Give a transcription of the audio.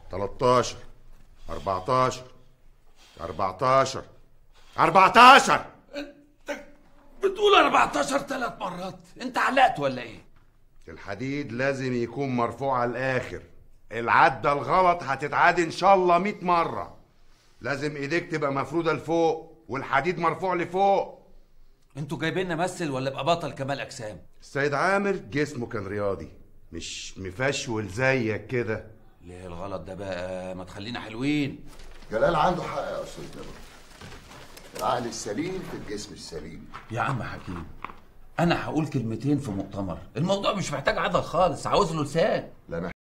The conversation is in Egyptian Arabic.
13 14 14 14 بتقول 14 ثلاث مرات انت علقت ولا ايه الحديد لازم يكون مرفوع على الاخر العدة الغلط هتتعاد ان شاء الله 100 مرة لازم ايديك تبقى مفرودة لفوق والحديد مرفوع لفوق انتوا جايبين نمثل ولا ابقى بطل كمال اجسام السيد عامر جسمه كان رياضي مش مفشول زيك كده ليه الغلط ده بقى ما تخلينا حلوين جلال عنده حق يا استاذ جابر العقل السليم في الجسم السليم يا عم حكيم انا هقول كلمتين في مؤتمر الموضوع مش محتاج عضل خالص عاوز له لسان لا